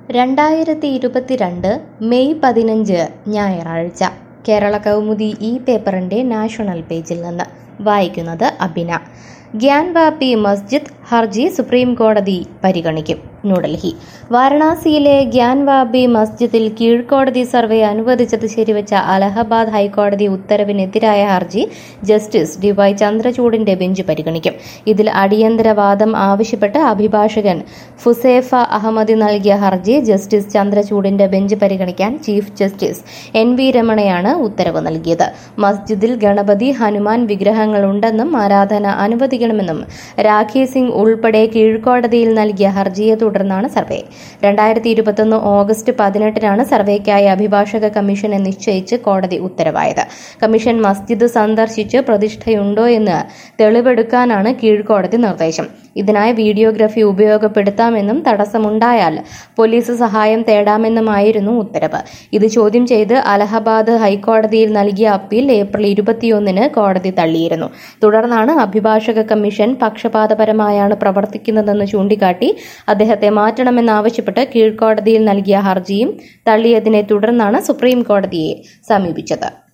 രണ്ടായിരത്തി ഇരുപത്തിരണ്ട് മെയ് പതിനഞ്ച് ഞായറാഴ്ച കേരള കൗമുദി ഈ പേപ്പറിൻ്റെ നാഷണൽ പേജിൽ നിന്ന് വായിക്കുന്നത് അബിന ഗ്യാൻവാപ്പി മസ്ജിദ് ഹർജി സുപ്രീം കോടതി പരിഗണിക്കും ന്യൂഡൽഹി വാരണാസിയിലെ ഗ്യാൻവാബി മസ്ജിദിൽ കീഴ്ക്കോടതി സർവേ അനുവദിച്ചത് ശരിവച്ച അലഹബാദ് ഹൈക്കോടതി ഉത്തരവിനെതിരായ ഹർജി ജസ്റ്റിസ് ഡി വൈ ചന്ദ്രചൂഡിന്റെ ബെഞ്ച് പരിഗണിക്കും ഇതിൽ അടിയന്തരവാദം ആവശ്യപ്പെട്ട് അഭിഭാഷകൻ ഫുസേഫ അഹമ്മദി നൽകിയ ഹർജി ജസ്റ്റിസ് ചന്ദ്രചൂഡിന്റെ ബെഞ്ച് പരിഗണിക്കാൻ ചീഫ് ജസ്റ്റിസ് എൻ വി രമണയാണ് ഉത്തരവ് നൽകിയത് മസ്ജിദിൽ ഗണപതി ഹനുമാൻ വിഗ്രഹങ്ങളുണ്ടെന്നും ആരാധന അനുവദിക്കണമെന്നും രാഖി സിംഗ് ഉൾപ്പെടെ കീഴ്ക്കോടതിയിൽ നൽകിയ ഹർജിയെ തുടർന്നാണ് സർവേ രണ്ടായിരത്തി ഇരുപത്തൊന്ന് ഓഗസ്റ്റ് പതിനെട്ടിനാണ് സർവേക്കായി അഭിഭാഷക കമ്മീഷനെ നിശ്ചയിച്ച് കോടതി ഉത്തരവായത് കമ്മീഷൻ മസ്ജിദ് സന്ദർശിച്ച് പ്രതിഷ്ഠയുണ്ടോ എന്ന് തെളിവെടുക്കാനാണ് കീഴ്ക്കോടതി നിർദ്ദേശം ഇതിനായി വീഡിയോഗ്രഫി ഉപയോഗപ്പെടുത്താമെന്നും തടസ്സമുണ്ടായാൽ പോലീസ് സഹായം തേടാമെന്നുമായിരുന്നു ഉത്തരവ് ഇത് ചോദ്യം ചെയ്ത് അലഹബാദ് ഹൈക്കോടതിയിൽ നൽകിയ അപ്പീൽ ഏപ്രിൽ ഇരുപത്തിയൊന്നിന് കോടതി തള്ളിയിരുന്നു തുടർന്നാണ് അഭിഭാഷക കമ്മീഷൻ പക്ഷപാതപരമായാണ് പ്രവർത്തിക്കുന്നതെന്ന് ചൂണ്ടിക്കാട്ടി അദ്ദേഹത്തെ മാറ്റണമെന്നാവശ്യപ്പെട്ട് കീഴ്ക്കോടതിയിൽ നൽകിയ ഹർജിയും തള്ളിയതിനെ തുടർന്നാണ് സുപ്രീം കോടതിയെ സമീപിച്ചത്